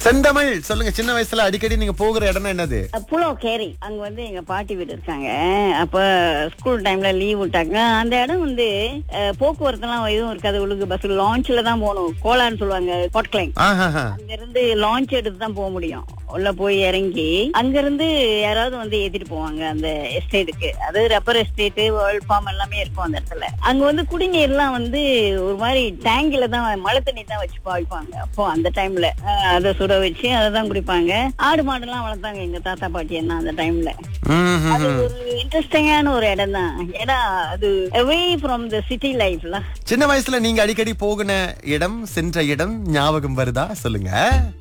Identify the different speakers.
Speaker 1: செந்தமிழ் சொல்லுங்க சின்ன வயசுல அடிக்கடி நீங்க போகிற இடம்னா என்னது
Speaker 2: புலோ கேரி அங்க வந்து எங்க பாட்டி வீடு இருக்காங்க அப்ப ஸ்கூல் டைம்ல லீவ் விட்டாங்க அந்த இடம் வந்து அஹ், போக்குவரத்துலாம் எதுவும் இருக்காது உங்களுக்கு பஸ் லான்ச்ல தான் போகணும் கோலான்னு சொல்லுவாங்க கோட்கிளைங்
Speaker 1: ஆஹாஹா.
Speaker 2: அங்க இருந்து லான்ச் எடுத்து தான் போக முடியும் உள்ள போய் இறங்கி அங்க இருந்து யாராவது வந்து ஏத்திட்டு போவாங்க அந்த எஸ்டேட்டுக்கு அது ரப்பர் எஸ்டேட் வேர்ல்ட் ஃபார்ம் எல்லாமே இருக்கும் அந்த இடத்துல அங்க வந்து குடிநீர்லாம் வந்து ஒரு மாதிரி டேங்கில தான் மழை தண்ணி தான் வச்சு பாய்ப்பாங்க அப்போ அந்த டைம்ல அதை சுட வச்சு அதை தான் குடிப்பாங்க ஆடு மாடெல்லாம் வளர்த்தாங்க எங்க தாத்தா பாட்டி என்ன அந்த டைம்ல
Speaker 1: ம்ஹும்.
Speaker 2: அது ஒரு இன்ட்ரெஸ்டிங்கான ஒரு இடம் தான் ஏன்னா அது அவே ஃப்ரம் த சிட்டி லைஃப்ல
Speaker 1: சின்ன வயசுல நீங்க அடிக்கடி போகின இடம் சென்ற இடம் ஞாபகம் வருதா சொல்லுங்க